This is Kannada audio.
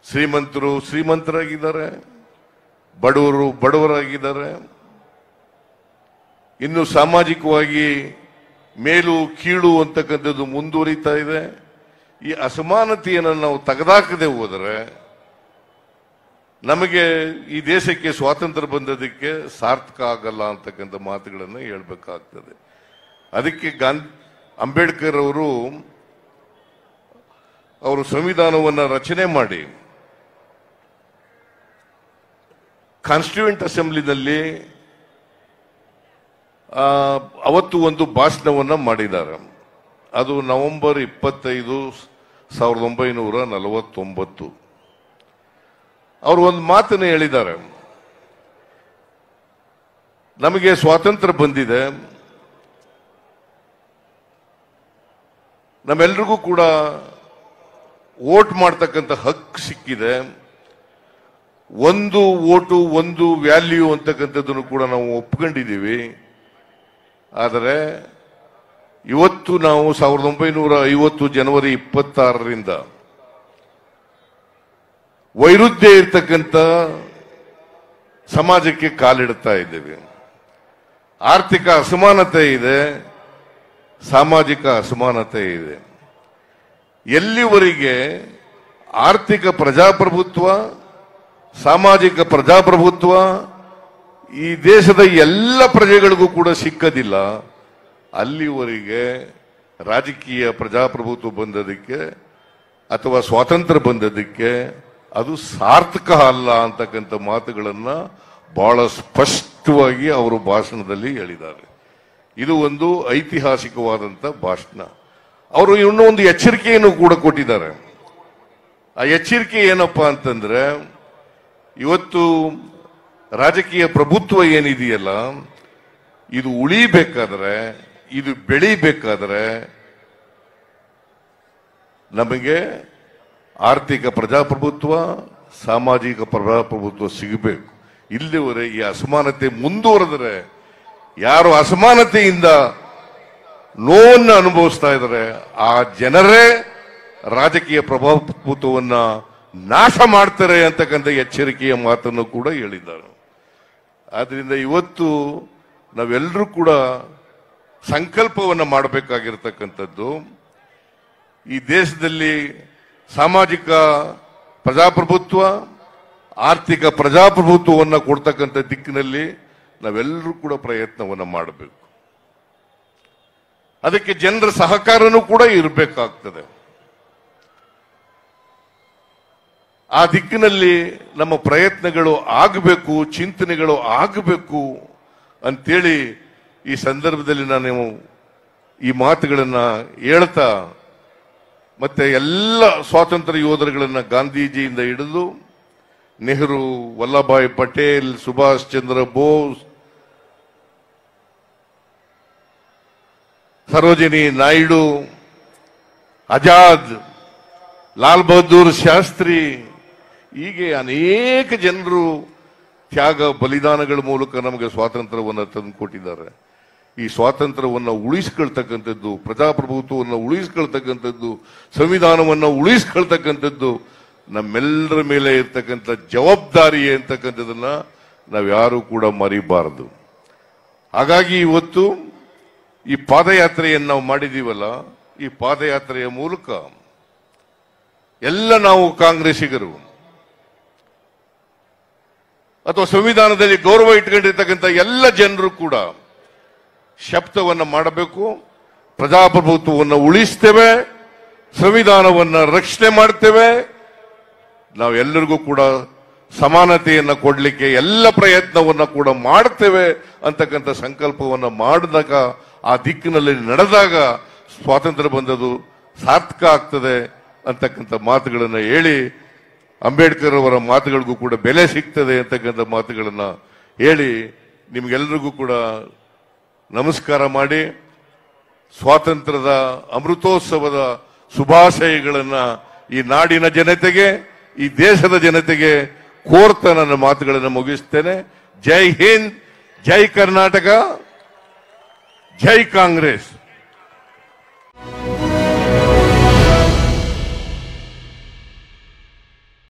ಶ್ರೀಮಂತರು ಶ್ರೀಮಂತರಾಗಿದ್ದಾರೆ ಬಡವರು ಬಡವರಾಗಿದ್ದಾರೆ ಇನ್ನು ಸಾಮಾಜಿಕವಾಗಿ ಮೇಲು ಕೀಳು ಅಂತಕ್ಕಂಥದ್ದು ಮುಂದುವರಿತಾ ಇದೆ ಈ ಅಸಮಾನತೆಯನ್ನು ನಾವು ತೆಗೆದಾಕದೆ ಹೋದರೆ ನಮಗೆ ಈ ದೇಶಕ್ಕೆ ಸ್ವಾತಂತ್ರ್ಯ ಬಂದದಕ್ಕೆ ಸಾರ್ಥಕ ಆಗಲ್ಲ ಅಂತಕ್ಕಂಥ ಮಾತುಗಳನ್ನು ಹೇಳ್ಬೇಕಾಗ್ತದೆ ಅದಕ್ಕೆ ಗಾಂಧಿ ಅಂಬೇಡ್ಕರ್ ಅವರು ಅವರು ಸಂವಿಧಾನವನ್ನು ರಚನೆ ಮಾಡಿ ಕಾನ್ಸ್ಟಿಟ್ಯೂಂಟ್ ಅಸೆಂಬ್ಲಿನಲ್ಲಿ ಆ, ಅವತ್ತು ಒಂದು ಭಾಷಣವನ್ನ ಮಾಡಿದ್ದಾರೆ ಅದು ನವೆಂಬರ್ ಇಪ್ಪತ್ತೈದು ಸಾವಿರದ ಒಂಬೈನೂರ ನಲವತ್ತೊಂಬತ್ತು ಅವರು ಒಂದು ಮಾತನ್ನು ಹೇಳಿದ್ದಾರೆ ನಮಗೆ ಸ್ವಾತಂತ್ರ್ಯ ಬಂದಿದೆ ನಮ್ಮೆಲ್ರಿಗೂ ಕೂಡ ವೋಟ್ ಮಾಡ್ತಕ್ಕಂಥ ಹಕ್ಕು ಸಿಕ್ಕಿದೆ ಒಂದು ಓಟು ಒಂದು ವ್ಯಾಲ್ಯೂ ಅಂತಕ್ಕಂಥದ್ದನ್ನು ಕೂಡ ನಾವು ಒಪ್ಕೊಂಡಿದ್ದೀವಿ ಆದರೆ ಇವತ್ತು ನಾವು ಸಾವಿರದ ಒಂಬೈನೂರ ಐವತ್ತು ಜನವರಿ ಇಪ್ಪತ್ತಾರರಿಂದ ವೈರುಧ್ಯ ಇರ್ತಕ್ಕಂಥ ಸಮಾಜಕ್ಕೆ ಕಾಲಿಡ್ತಾ ಇದ್ದೇವೆ ಆರ್ಥಿಕ ಅಸಮಾನತೆ ಇದೆ ಸಾಮಾಜಿಕ ಅಸಮಾನತೆ ಇದೆ ಎಲ್ಲಿವರೆಗೆ ಆರ್ಥಿಕ ಪ್ರಜಾಪ್ರಭುತ್ವ ಸಾಮಾಜಿಕ ಪ್ರಜಾಪ್ರಭುತ್ವ ಈ ದೇಶದ ಎಲ್ಲ ಪ್ರಜೆಗಳಿಗೂ ಕೂಡ ಸಿಕ್ಕದಿಲ್ಲ ಅಲ್ಲಿವರೆಗೆ ರಾಜಕೀಯ ಪ್ರಜಾಪ್ರಭುತ್ವ ಬಂದದಕ್ಕೆ ಅಥವಾ ಸ್ವಾತಂತ್ರ್ಯ ಬಂದದಕ್ಕೆ ಅದು ಸಾರ್ಥಕ ಅಲ್ಲ ಅಂತಕ್ಕಂಥ ಮಾತುಗಳನ್ನ ಬಹಳ ಸ್ಪಷ್ಟವಾಗಿ ಅವರು ಭಾಷಣದಲ್ಲಿ ಹೇಳಿದ್ದಾರೆ ಇದು ಒಂದು ಐತಿಹಾಸಿಕವಾದಂತ ಭಾಷಣ ಅವರು ಇನ್ನೂ ಒಂದು ಎಚ್ಚರಿಕೆಯನ್ನು ಕೂಡ ಕೊಟ್ಟಿದ್ದಾರೆ ಆ ಎಚ್ಚರಿಕೆ ಏನಪ್ಪಾ ಅಂತಂದ್ರೆ ಇವತ್ತು ರಾಜಕೀಯ ಪ್ರಭುತ್ವ ಏನಿದೆಯಲ್ಲ ಇದು ಉಳಿಬೇಕಾದ್ರೆ ಇದು ಬೆಳಿಬೇಕಾದ್ರೆ ನಮಗೆ ಆರ್ಥಿಕ ಪ್ರಜಾಪ್ರಭುತ್ವ ಸಾಮಾಜಿಕ ಪ್ರಜಾಪ್ರಭುತ್ವ ಸಿಗಬೇಕು ಇಲ್ಲಿವರೆ ಈ ಅಸಮಾನತೆ ಮುಂದುವರೆದರೆ ಯಾರು ಅಸಮಾನತೆಯಿಂದ ನೋವನ್ನು ಅನುಭವಿಸ್ತಾ ಇದ್ದಾರೆ ಆ ಜನರೇ ರಾಜಕೀಯ ಪ್ರಭಾವತ್ವವನ್ನ ನಾಶ ಮಾಡ್ತಾರೆ ಅಂತಕ್ಕಂಥ ಎಚ್ಚರಿಕೆಯ ಮಾತನ್ನು ಕೂಡ ಹೇಳಿದ್ದಾರೆ ಆದ್ರಿಂದ ಇವತ್ತು ನಾವೆಲ್ಲರೂ ಕೂಡ ಸಂಕಲ್ಪವನ್ನು ಮಾಡಬೇಕಾಗಿರ್ತಕ್ಕಂಥದ್ದು ಈ ದೇಶದಲ್ಲಿ ಸಾಮಾಜಿಕ ಪ್ರಜಾಪ್ರಭುತ್ವ ಆರ್ಥಿಕ ಪ್ರಜಾಪ್ರಭುತ್ವವನ್ನು ಕೊಡ್ತಕ್ಕಂಥ ದಿಕ್ಕಿನಲ್ಲಿ ನಾವೆಲ್ಲರೂ ಕೂಡ ಪ್ರಯತ್ನವನ್ನು ಮಾಡಬೇಕು ಅದಕ್ಕೆ ಜನರ ಸಹಕಾರನೂ ಕೂಡ ಇರಬೇಕಾಗ್ತದೆ ಆ ದಿಕ್ಕಿನಲ್ಲಿ ನಮ್ಮ ಪ್ರಯತ್ನಗಳು ಆಗಬೇಕು ಚಿಂತನೆಗಳು ಆಗಬೇಕು ಅಂತೇಳಿ ಈ ಸಂದರ್ಭದಲ್ಲಿ ನಾನು ಈ ಮಾತುಗಳನ್ನ ಹೇಳ್ತಾ ಮತ್ತೆ ಎಲ್ಲ ಸ್ವಾತಂತ್ರ್ಯ ಯೋಧರುಗಳನ್ನ ಗಾಂಧೀಜಿಯಿಂದ ಹಿಡಿದು ನೆಹರು ವಲ್ಲಭಾಯ್ ಪಟೇಲ್ ಸುಭಾಷ್ ಚಂದ್ರ ಬೋಸ್ ಸರೋಜಿನಿ ನಾಯ್ಡು ಆಜಾದ್ ಲಾಲ್ ಬಹದ್ದೂರ್ ಶಾಸ್ತ್ರಿ ಹೀಗೆ ಅನೇಕ ಜನರು ತ್ಯಾಗ ಬಲಿದಾನಗಳ ಮೂಲಕ ನಮಗೆ ಸ್ವಾತಂತ್ರ್ಯವನ್ನು ತಂದುಕೊಟ್ಟಿದ್ದಾರೆ ಈ ಸ್ವಾತಂತ್ರ್ಯವನ್ನು ಉಳಿಸ್ಕೊಳ್ತಕ್ಕಂಥದ್ದು ಪ್ರಜಾಪ್ರಭುತ್ವವನ್ನು ಉಳಿಸ್ಕೊಳ್ತಕ್ಕಂಥದ್ದು ಸಂವಿಧಾನವನ್ನು ಉಳಿಸ್ಕೊಳ್ತಕ್ಕಂಥದ್ದು ನಮ್ಮೆಲ್ಲರ ಮೇಲೆ ಇರ್ತಕ್ಕಂಥ ಜವಾಬ್ದಾರಿ ಅಂತಕ್ಕಂಥದ್ದನ್ನ ನಾವ್ಯಾರು ಕೂಡ ಮರಿಬಾರದು ಹಾಗಾಗಿ ಇವತ್ತು ಈ ಪಾದಯಾತ್ರೆಯನ್ನು ನಾವು ಮಾಡಿದೀವಲ್ಲ ಈ ಪಾದಯಾತ್ರೆಯ ಮೂಲಕ ಎಲ್ಲ ನಾವು ಕಾಂಗ್ರೆಸ್ಸಿಗರು ಅಥವಾ ಸಂವಿಧಾನದಲ್ಲಿ ಗೌರವ ಇಟ್ಕೊಂಡಿರ್ತಕ್ಕಂಥ ಎಲ್ಲ ಜನರು ಕೂಡ ಶಬ್ದವನ್ನು ಮಾಡಬೇಕು ಪ್ರಜಾಪ್ರಭುತ್ವವನ್ನು ಉಳಿಸ್ತೇವೆ ಸಂವಿಧಾನವನ್ನು ರಕ್ಷಣೆ ಮಾಡ್ತೇವೆ ನಾವೆಲ್ಲರಿಗೂ ಕೂಡ ಸಮಾನತೆಯನ್ನು ಕೊಡಲಿಕ್ಕೆ ಎಲ್ಲ ಪ್ರಯತ್ನವನ್ನ ಕೂಡ ಮಾಡ್ತೇವೆ ಅಂತಕ್ಕಂಥ ಸಂಕಲ್ಪವನ್ನು ಮಾಡಿದಾಗ ಆ ದಿಕ್ಕಿನಲ್ಲಿ ನಡೆದಾಗ ಸ್ವಾತಂತ್ರ್ಯ ಬಂದದು ಸಾರ್ಥಕ ಆಗ್ತದೆ ಅಂತಕ್ಕಂಥ ಮಾತುಗಳನ್ನು ಹೇಳಿ ಅಂಬೇಡ್ಕರ್ ಅವರ ಮಾತುಗಳಿಗೂ ಕೂಡ ಬೆಲೆ ಸಿಗ್ತದೆ ಅಂತಕ್ಕಂಥ ಮಾತುಗಳನ್ನ ಹೇಳಿ ನಿಮ್ಗೆಲ್ರಿಗೂ ಕೂಡ ನಮಸ್ಕಾರ ಮಾಡಿ ಸ್ವಾತಂತ್ರ್ಯದ ಅಮೃತೋತ್ಸವದ ಶುಭಾಶಯಗಳನ್ನ ಈ ನಾಡಿನ ಜನತೆಗೆ ಈ ದೇಶದ ಜನತೆಗೆ ಕೋರ್ತಾ ನನ್ನ ಮಾತುಗಳನ್ನು ಮುಗಿಸ್ತೇನೆ ಜೈ ಹಿಂದ್ ಜೈ ಕರ್ನಾಟಕ ಜೈ ಕಾಂಗ್ರೆಸ್